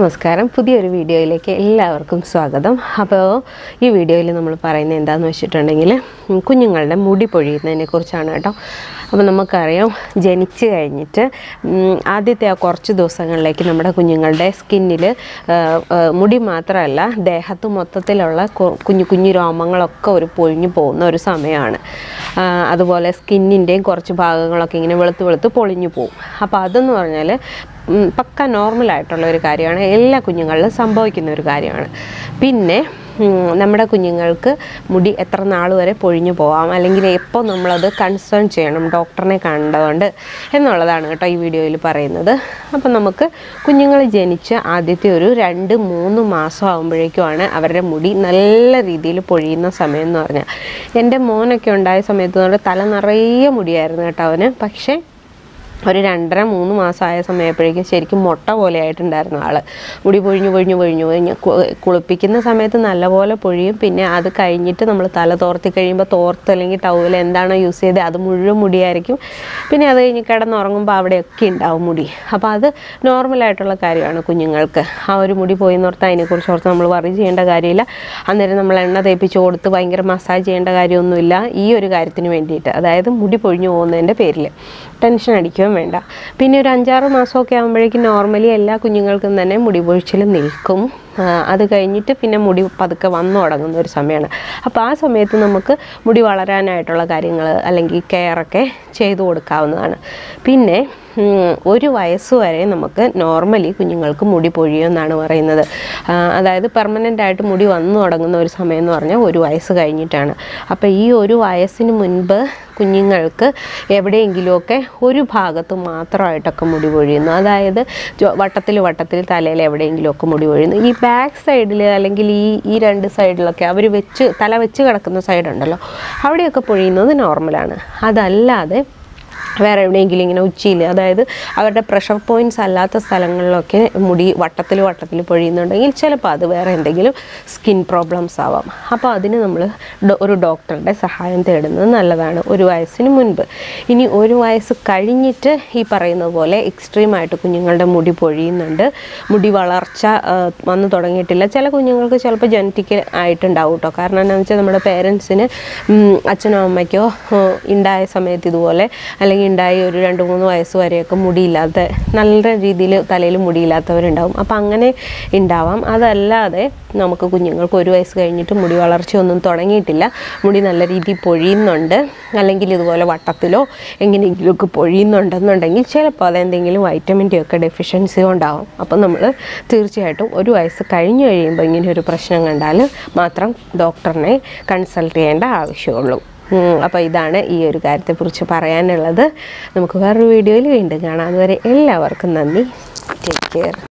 നമസ്കാരം പുതിയൊരു വീഡിയോയിലേക്ക് എല്ലാവർക്കും സ്വാഗതം അപ്പോൾ ഈ വീഡിയോയിൽ നമ്മൾ പറയുന്നത് എന്താണെന്ന് വെച്ചിട്ടുണ്ടെങ്കിൽ ഉം, കുഞ്ഞുങ്ങളുടെ മുടി പൊഴിയുന്നതിനെ കുറിച്ചാണ് കേട്ടോ അപ്പോൾ നമുക്കറിയാം ജനിച്ച് കഴിഞ്ഞിട്ട് ഉം, ആദ്യത്തെ ആ കുറച്ച് ദിവസങ്ങളിലേക്ക് നമ്മുടെ കുഞ്ഞുങ്ങളുടെ സ്കിന്നിൽ മുടി മാത്രമല്ല ദേഹത്ത് മൊത്തത്തിലുള്ള കു- കുഞ്ഞു കുഞ്ഞു രോമങ്ങളൊക്കെ ഒരു പൊഴിഞ്ഞു പോകുന്ന ഒരു സമയമാണ് ആ, അതുപോലെ സ്കിന്നിൻ്റെയും കുറച്ച് ഭാഗങ്ങളൊക്കെ ഇങ്ങനെ വെളുത്ത് വെളുത്ത് പൊളിഞ്ഞു പോകും അപ്പോൾ അതെന്ന് പറഞ്ഞാൽ ഉം, പക്ക നോർമലായിട്ടുള്ള ഒരു കാര്യമാണ് എല്ലാ കുഞ്ഞുങ്ങളിലും സംഭവിക്കുന്ന ഒരു കാര്യമാണ് പിന്നെ ഉം, നമ്മുടെ കുഞ്ഞുങ്ങൾക്ക് മുടി എത്ര നാൾ വരെ പൊഴിഞ്ഞു പോവാം അല്ലെങ്കിൽ എപ്പോൾ നമ്മളത് കൺസേൺ ചെയ്യണം ഡോക്ടറിനെ കണ്ടതുകൊണ്ട് എന്നുള്ളതാണ് കേട്ടോ ഈ വീഡിയോയിൽ പറയുന്നത് അപ്പം നമുക്ക് കുഞ്ഞുങ്ങൾ ജനിച്ച് ആദ്യത്തെ ഒരു രണ്ട് മൂന്ന് മാസം ആകുമ്പോഴേക്കുമാണ് അവരുടെ മുടി നല്ല രീതിയിൽ പൊഴിയുന്ന സമയം എന്ന് പറഞ്ഞാൽ എൻ്റെ മോനൊക്കെ ഉണ്ടായ സമയത്ത് എന്ന് പറഞ്ഞാൽ തല നിറയെ മുടിയായിരുന്നു കേട്ടോ അവന് പക്ഷേ ഒരു രണ്ടര മൂന്ന് മാസമായ സമയപ്പോഴേക്കും ശരിക്കും മുട്ട പോലെ ആയിട്ടുണ്ടായിരുന്നു ആള് മുടി പൊഴിഞ്ഞു പൊഴിഞ്ഞു പൊഴിഞ്ഞു പൊഴിഞ്ഞു കു- കുളിപ്പിക്കുന്ന സമയത്ത് നല്ലപോലെ പൊഴിയും പിന്നെ അത് കഴിഞ്ഞിട്ട് നമ്മൾ തല തോർത്തി കഴിയുമ്പോൾ തോർത്ത് അല്ലെങ്കിൽ ടവൽ എന്താണോ യൂസ് ചെയ്തത് അത് മുഴുവൻ മുടിയായിരിക്കും പിന്നെ അത് കഴിഞ്ഞ് കിടന്നുറങ്ങുമ്പോൾ അവിടെയൊക്കെ ഉണ്ടാവും മുടി അപ്പോൾ അത് നോർമലായിട്ടുള്ള കാര്യമാണ് കുഞ്ഞുങ്ങൾക്ക് ആ ഒരു മുടി പോയി എന്നോർത്ത് അതിനെക്കുറിച്ച് ഓർത്ത് നമ്മൾ വറി ചെയ്യേണ്ട കാര്യമില്ല അന്നേരം നമ്മൾ എണ്ണ തേപ്പിച്ച് കൊടുത്ത് ഭയങ്കര മസാജ് ചെയ്യേണ്ട കാര്യമൊന്നുമില്ല ഈ ഒരു കാര്യത്തിന് വേണ്ടിയിട്ട് അതായത് മുടി പൊഴിഞ്ഞു പോകുന്നതിൻ്റെ പേരിൽ ടെൻഷൻ അടിക്കുകയും വേണ്ട പിന്നെ ഒരു അഞ്ചാറ് മാസമൊക്കെ ആകുമ്പോഴേക്കും നോർമലി എല്ലാ കുഞ്ഞുങ്ങൾക്കും തന്നെ മുടി പൊഴിച്ചിൽ നിൽക്കും ആ, അത് കഴിഞ്ഞിട്ട് പിന്നെ മുടി പതുക്കെ വന്നു തുടങ്ങുന്ന ഒരു സമയമാണ് അപ്പോൾ ആ സമയത്ത് നമുക്ക് മുടി വളരാനായിട്ടുള്ള കാര്യങ്ങൾ അല്ലെങ്കിൽ കെയറൊക്കെ ചെയ്തു കൊടുക്കാവുന്നതാണ് പിന്നെ ഉം, ഒരു വയസ്സ് വരെ നമുക്ക് നോർമലി കുഞ്ഞുങ്ങൾക്ക് മുടി പൊഴിയുമെന്നാണ് പറയുന്നത് ആ, അതായത് പെർമനൻ്റ് ആയിട്ട് മുടി വന്നു തുടങ്ങുന്ന ഒരു സമയം എന്ന് പറഞ്ഞാൽ ഒരു വയസ്സ് കഴിഞ്ഞിട്ടാണ് അപ്പോൾ ഈ ഒരു വയസ്സിന് മുൻപ് കുഞ്ഞുങ്ങൾക്ക് എവിടെയെങ്കിലുമൊക്കെ ഒരു ഭാഗത്ത് മാത്രമായിട്ടൊക്കെ മുടി പൊഴിയുന്നു അതായത് ജോ- വട്ടത്തിൽ വട്ടത്തിൽ തലയിൽ എവിടെയെങ്കിലുമൊക്കെ മുടി പൊഴിയുന്നു ഈ ബാക്ക് സൈഡിൽ അല്ലെങ്കിൽ ഈ ഈ രണ്ട് സൈഡിലൊക്കെ അവർ വെച്ച് തല വെച്ച് കിടക്കുന്ന സൈഡുണ്ടല്ലോ അവിടെയൊക്കെ പൊഴിയുന്നത് നോർമലാണ് അതല്ലാതെ വേറെ എവിടെയെങ്കിലും ഇങ്ങനെ ഉച്ചിയിൽ അതായത് അവരുടെ പ്രഷർ പോയിൻറ്റ്സ് അല്ലാത്ത സ്ഥലങ്ങളിലൊക്കെ മുടി വട്ടത്തിൽ വട്ടത്തിൽ പൊഴിയുന്നുണ്ടെങ്കിൽ ചിലപ്പോൾ അത് വേറെ എന്തെങ്കിലും സ്കിൻ പ്രോബ്ലംസ് ആവാം അപ്പോൾ അതിന് നമ്മൾ ഒരു ഡോക്ടറുടെ സഹായം തേടുന്നത് നല്ലതാണ് ഒരു വയസ്സിന് മുൻപ് ഇനി ഒരു വയസ്സ് കഴിഞ്ഞിട്ട് ഈ പറയുന്നത് പോലെ എക്സ്ട്രീമായിട്ട് കുഞ്ഞുങ്ങളുടെ മുടി പൊഴിയുന്നുണ്ട് മുടി വളർച്ച ആ, വന്നു തുടങ്ങിയിട്ടില്ല ചില കുഞ്ഞുങ്ങൾക്ക് ചിലപ്പോൾ ജനറ്റിക്കൽ ആയിട്ടുണ്ടാവും കേട്ടോ കാരണം എന്താണെന്ന് വെച്ചാൽ നമ്മുടെ പേരൻസിന് അച്ഛനോ അമ്മയ്ക്കോ ആ, ഉണ്ടായ സമയത്ത് ഇതുപോലെ അല്ലെങ്കിൽ ഉണ്ടായി ഒരു രണ്ട് മൂന്ന് വയസ്സ് വരെയൊക്കെ മുടിയില്ലാത്ത നല്ല രീതിയിൽ തലയിൽ മുടിയില്ലാത്തവരുണ്ടാവും അപ്പം അങ്ങനെ ഉണ്ടാവാം അതല്ലാതെ നമുക്ക് കുഞ്ഞുങ്ങൾക്ക് ഒരു വയസ്സ് കഴിഞ്ഞിട്ട് മുടി വളർച്ചയൊന്നും തുടങ്ങിയിട്ടില്ല മുടി നല്ല രീതിയിൽ പൊഴിയുന്നുണ്ട് അല്ലെങ്കിൽ ഇതുപോലെ വട്ടത്തിലോ എങ്ങനെയെങ്കിലുമൊക്കെ പൊഴിയുന്നുണ്ടെന്നുണ്ടെങ്കിൽ ചിലപ്പോൾ അതെന്തെങ്കിലും വൈറ്റമിൻ്റെ ഒക്കെ ഡെഫിഷ്യൻസി ഉണ്ടാവും അപ്പം നമ്മൾ തീർച്ചയായിട്ടും ഒരു വയസ്സ് കഴിഞ്ഞ് കഴിയുമ്പോൾ ഇങ്ങനെ ഒരു പ്രശ്നം കണ്ടാൽ മാത്രം ഡോക്ടറിനെ കൺസൾട്ട് ചെയ്യേണ്ട ആവശ്യമുള്ളൂ അപ്പോൾ ഇതാണ് ഈ ഒരു കാര്യത്തെക്കുറിച്ച് പറയാനുള്ളത് നമുക്ക് വേറൊരു വീഡിയോയിൽ വീണ്ടും കാണാം അതുവരെ എല്ലാവർക്കും നന്ദി ടേക്ക് കെയർ